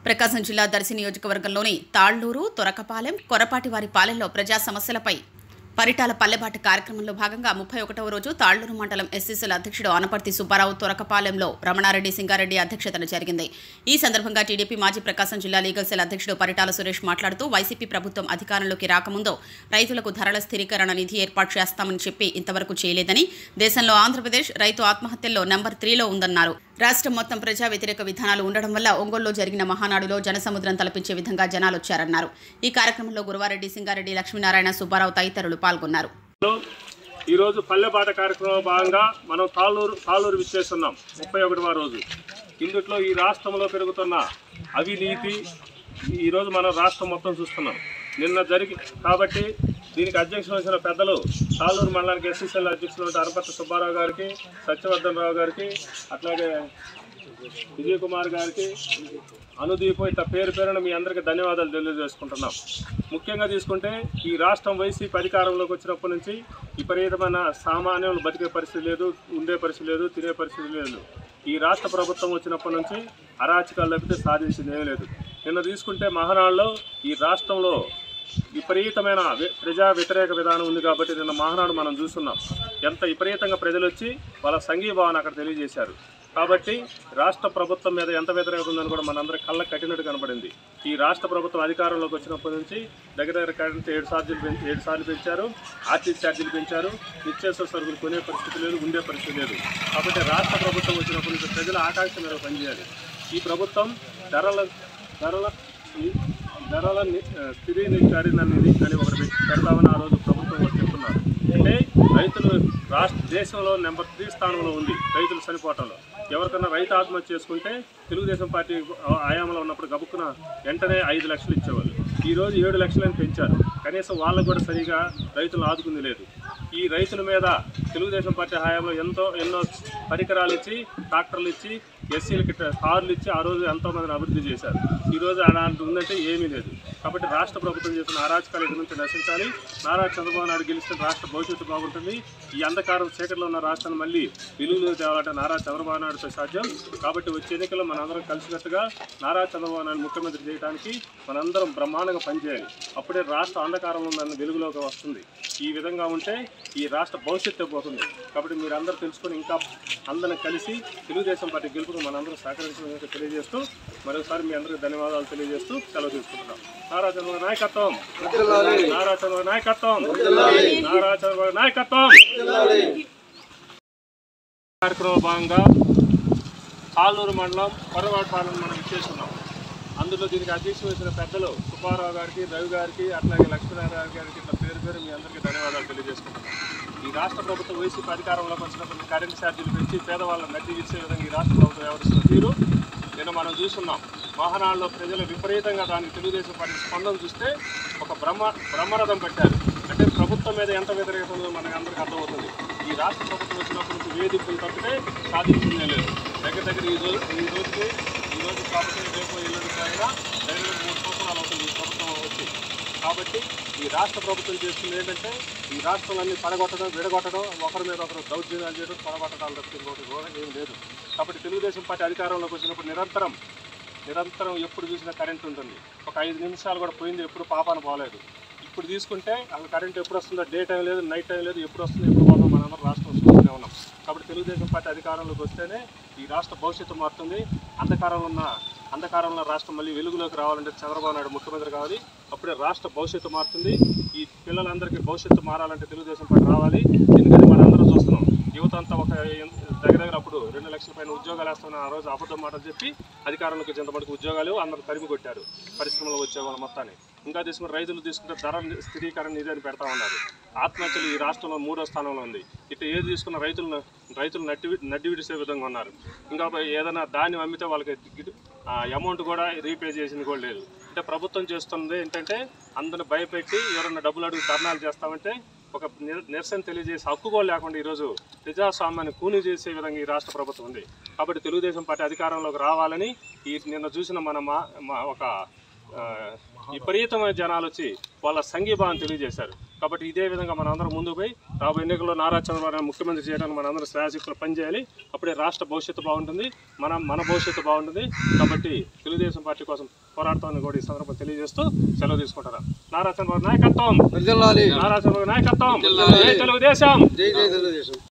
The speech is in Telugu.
ప్రకాశం జిల్లా దర్శి నియోజకవర్గంలోని తాళ్లూరు తొరకపాలెం కొరపాటివారి పాలెంలో ప్రజా సమస్యలపై పరిటాల పల్లెబాట కార్యక్రమంలో భాగంగా ముప్పై ఒకటవ రోజు తాళ్లూరు మండలం ఎస్సీసీల అధ్యక్షుడు అనపర్తి సుబ్బారావు తొరకపాలెంలో రమణారెడ్డి సింగారెడ్డి అధ్యక్షతన జరిగింది ఈ సందర్భంగా టీడీపీ మాజీ ప్రకాశం జిల్లా లీగల్ సెల్ అధ్యక్షుడు పరిటాల సురేష్ మాట్లాడుతూ వైసీపీ ప్రభుత్వం అధికారంలోకి రాకముందు రైతులకు ధరల స్థిరీకరణ నిధి ఏర్పాటు చేస్తామని చెప్పి ఇంతవరకు చేయలేదని దేశంలో ఆంధ్రప్రదేశ్ రైతు ఆత్మహత్యల్లో నంబర్ త్రీలో ఉందన్నారు రాష్ట్రం మొత్తం ప్రజా వ్యతిరేక విధానాలు ఉండడం వల్ల ఒంగోలులో జరిగిన మహానాడులో జనసముద్రం తలపించే విధంగా జనాలు వచ్చారన్నారు ఈ కార్యక్రమంలో గురువారెడ్డి సింగారెడ్డి లక్ష్మీనారాయణ సుబ్బారావు తదితరులు పాల్గొన్నారు ఈరోజు పల్లెపాట కార్యక్రమంలో భాగంగా మనం తాళ్ళూరు తాళ్ళూరు విచ్చేస్తున్నాం ముప్పై ఒకటవ రోజు ఇందుట్లో ఈ రాష్ట్రంలో పెరుగుతున్న అవినీతి ఈరోజు మనం రాష్ట్రం మొత్తం చూస్తున్నాం నిన్న జరిగి కాబట్టి దీనికి అధ్యక్షులు వచ్చిన పెద్దలు తాళ్ళూరు మండలానికి ఎస్సీసీఎల్ అధ్యక్షులు అనపర్తి సుబ్బారావు గారికి సత్యవర్ధన్ రావు గారికి అట్లాగే విజయ్ కుమార్ గారికి అనుదీప్ ఇట్లా పేరు పేరున మీ అందరికీ ధన్యవాదాలు తెలియజేసుకుంటున్నాం ముఖ్యంగా తీసుకుంటే ఈ రాష్ట్రం వైసీపీ అధికారంలోకి వచ్చినప్పటి నుంచి విపరీతమైన సామాన్యులు బతికే పరిస్థితి లేదు ఉండే పరిస్థితి లేదు తినే పరిస్థితి లేదు ఈ రాష్ట్ర ప్రభుత్వం వచ్చినప్పటి నుంచి అరాచకాలు తప్పితే సాధించింది ఏమీ లేదు నిన్న తీసుకుంటే మహానాడులో ఈ రాష్ట్రంలో విపరీతమైన వ్య- ప్రజా వ్యతిరేక విధానం ఉంది కాబట్టి నిన్న మహానాడు మనం చూస్తున్నాం ఎంత విపరీతంగా ప్రజలు వచ్చి వాళ్ళ సంఘీభావన అక్కడ తెలియజేశారు కాబట్టి రాష్ట్ర ప్రభుత్వం మీద ఎంత వ్యతిరేకత ఉందని కూడా మనందరి కళ్ళకు కట్టినట్టు కనపడింది ఈ రాష్ట్ర ప్రభుత్వం అధికారంలోకి వచ్చినప్పటి నుంచి దగ్గర దగ్గర కరెంట్ ఏడు సార్లు పెంచి ఏడు సార్లు పెంచారు ఆర్టీసీ ఛార్జీలు పెంచారు నిత్యావసర సరుకులు కొనే పరిస్థితి లేదు ఉండే పరిస్థితి లేదు కాబట్టి రాష్ట్ర ప్రభుత్వం వచ్చినప్పటి నుంచి ప్రజల ఆకాంక్ష మేరకు పనిచేయాలి ఈ ప్రభుత్వం ధరల ధరల ఈ ధరల ని- ఆ, స్థిరీ నిర్ధారణ నిధి అని ఒకటి పెట్టి పెడతామని ఆ రోజు ప్రభుత్వం వాళ్ళు చెప్తున్నారు అంటే రైతులు రాష్ట్ర దేశంలో నెంబర్ త్రీ స్థానంలో ఉంది రైతులు చనిపోవటంలో ఎవరికన్నా రైతు ఆత్మహత్య చేసుకుంటే తెలుగుదేశం పార్టీ ఆయామంలో ఉన్నప్పుడు గబుక్కున వెంటనే ఐదు లక్షలు ఇచ్చేవాళ్ళు ఈ రోజు ఏడు లక్షలని పెంచారు కనీసం వాళ్ళకు కూడా సరిగా రైతులను ఆదుకుంది లేదు ఈ రైతుల మీద తెలుగుదేశం పార్టీ హయాంలో ఎంతో ఎన్నో పరికరాలు ఇచ్చి ట్రాక్టర్లు ఇచ్చి ఎస్సీలకి కార్లు ఇచ్చి ఆ రోజు ఎంతో మందిని అభివృద్ధి చేశారు ఈ రోజు అలాంటి ఉందంటే ఏమీ లేదు కాబట్టి రాష్ట్ర ప్రభుత్వం చేసిన అరాచకాలు ఇక నుంచి నశించాలి నారా చంద్రబాబు నాయుడు గెలిస్తే రాష్ట్ర భవిష్యత్తు బాగుంటుంది ఈ అంధకారం చీకట్లో ఉన్న రాష్ట్రాన్ని మళ్ళీ విలువలు తేవాలంటే నారా చంద్రబాబు నాయుడుతో సాధ్యం కాబట్టి వచ్చే ఎన్నికల్లో మనందరం కలిసికట్టుగా నారా చంద్రబాబు నాయుడు ముఖ్యమంత్రి చేయడానికి మనందరం బ్రహ్మాండంగా పనిచేయాలి అప్పుడే రాష్ట్ర అంధకారంలో ఉన్న వెలుగులోకి వస్తుంది ఈ విధంగా ఉంటే ఈ రాష్ట్ర భవిష్యత్తు పోతుంది కాబట్టి మీరు అందరూ తెలుసుకొని ఇంకా అందరం కలిసి తెలుగుదేశం పార్టీ గెలుపుకు మనందరం సహకరించడానికి తెలియజేస్తూ మరోసారి మీ అందరికీ ధన్యవాదాలు తెలియజేస్తూ సెలవు తీసుకుంటున్నాం నారా చంద్రబాబు నాయకత్వం నారా చంద్రబాబు నాయకత్వం నారా చంద్రబాబు నాయకత్వం కార్యక్రమం భాగంగా ఆలూరు మండలం కొరవాడపాలెం మనం ఇచ్చేస్తున్నాం అందులో దీనికి అధ్యక్షులు వచ్చిన పెద్దలు సుబ్బారావు గారికి రవి గారికి అట్లాగే లక్ష్మీనారాయణ గారికి ఇట్లా పేరు పేరు మీ అందరికీ ధన్యవాదాలు తెలియజేసుకుంటున్నాం ఈ రాష్ట్ర ప్రభుత్వం వైసీపీ అధికారంలోకి వచ్చినప్పుడు కరెంటు ఛార్జీలు పెంచి పేదవాళ్ళని నడ్డి ఇచ్చే విధంగా ఈ రాష్ట్ర ప్రభుత్వం వ్యవహరిస్తున్న తీరు నిన్న మనం చూస్తున్నాం వాహనాల్లో ప్రజలు విపరీతంగా దానికి తెలుగుదేశం పార్టీ స్పందన చూస్తే ఒక బ్రహ్మ బ్రహ్మరథం పెట్టారు అంటే ప్రభుత్వం మీద ఎంత వ్యతిరేకత ఉందో మనకి అందరికీ అర్థమవుతుంది ఈ రాష్ట్ర ప్రభుత్వం వచ్చినప్పటి నుంచి వేధింపులు తప్పితే సాధించిందే లేదు దగ్గర దగ్గర ఈ రోజు ఈ రోజుకి ఈ రోజు కాబట్టి రేపు ఎల్లుండి అయినా దగ్గర మూడు సంవత్సరాలు అవుతుంది ఈ ప్రభుత్వం వచ్చి కాబట్టి ఈ రాష్ట్ర ప్రభుత్వం చేస్తుంది ఏంటంటే ఈ రాష్ట్రాలన్నీ పడగొట్టడం విడగొట్టడం ఒకరి మీద ఒకరు దౌర్జన్యాలు చేయడం పడగొట్టడాలు తప్పితే ఇంకోటి కూడా ఏం లేదు కాబట్టి తెలుగుదేశం పార్టీ అధికారంలోకి వచ్చినప్పుడు నిరంతరం నిరంతరం ఎప్పుడు చూసినా కరెంట్ ఉంటుంది ఒక ఐదు నిమిషాలు కూడా పోయింది ఎప్పుడు పాపాన పోలేదు ఇప్పుడు తీసుకుంటే అసలు కరెంట్ ఎప్పుడు వస్తుందో డే టైం లేదు నైట్ టైం లేదు ఎప్పుడు వస్తుందో ఎప్పుడు పోతుందో మనందరం రాష్ట్రం చూస్తూనే ఉన్నాం కాబట్టి తెలుగుదేశం పార్టీ అధికారంలోకి వస్తేనే ఈ రాష్ట్ర భవిష్యత్తు మారుతుంది అంధకారంలో ఉన్న అంధకారంలో రాష్ట్రం మళ్ళీ వెలుగులోకి రావాలంటే చంద్రబాబు నాయుడు ముఖ్యమంత్రి కావాలి అప్పుడే రాష్ట్ర భవిష్యత్తు మారుతుంది ఈ పిల్లలందరికీ భవిష్యత్తు మారాలంటే తెలుగుదేశం పార్టీ రావాలి ఎందుకంటే మనందరం చూస్తున్నాం యువత అంతా ఒక దగ్గర దగ్గర అప్పుడు రెండు లక్షల పైన ఉద్యోగాలు వేస్తామని ఆ రోజు అబద్ధం మాటలు చెప్పి అధికారంలోకి వచ్చేంతమందికి ఉద్యోగాలు అందరూ తరిమి కొట్టారు పరిశ్రమలో వచ్చే వాళ్ళ మొత్తాన్ని ఇంకా తీసుకుని రైతులు తీసుకుంటే ధర స్థిరీకరణ నిధి అని పెడతా ఉన్నారు ఆత్మహత్యలు ఈ రాష్ట్రంలో మూడో స్థానంలో ఉంది ఇట్లా ఏది తీసుకున్న రైతులను రైతులు నడ్డి నడ్డి విడిసే విధంగా ఉన్నారు ఇంకా ఏదైనా దాన్ని అమ్మితే వాళ్ళకి అమౌంట్ కూడా రీపే చేసింది కూడా లేదు అంటే ప్రభుత్వం చేస్తుంది ఏంటంటే అందరిని భయపెట్టి ఎవరైనా డబ్బులు అడుగు ధర్నాలు చేస్తామంటే ఒక నిర- నిరసన తెలియజేసే హక్కు కూడా లేకుండా ఈరోజు ప్రజాస్వామ్యాన్ని కూని చేసే విధంగా ఈ రాష్ట్ర ప్రభుత్వం ఉంది కాబట్టి తెలుగుదేశం పార్టీ అధికారంలోకి రావాలని ఈ నిన్న చూసిన మన మా మా ఒక ఆ, విపరీతమైన జనాలు వచ్చి వాళ్ళ సంఘీభావం తెలియజేశారు కాబట్టి ఇదే విధంగా మన అందరం ముందుకు పోయి రాబోయే ఎన్నికల్లో నారా చంద్రబాబు నాయుడు ముఖ్యమంత్రి చేయడానికి మన అందరం శ్రేయశక్తులు పనిచేయాలి అప్పుడే రాష్ట్ర భవిష్యత్తు బాగుంటుంది మనం మన భవిష్యత్తు బాగుంటుంది కాబట్టి తెలుగుదేశం పార్టీ కోసం పోరాడతామని కూడా ఈ సందర్భం తెలియజేస్తూ సెలవు తీసుకుంటారా నారా చంద్రబాబు నాయకత్వం వర్ధిల్లాలి నారా చంద్రబాబు నాయకత్వం జై తెలుగుదేశం జై జై తెలుగుదేశం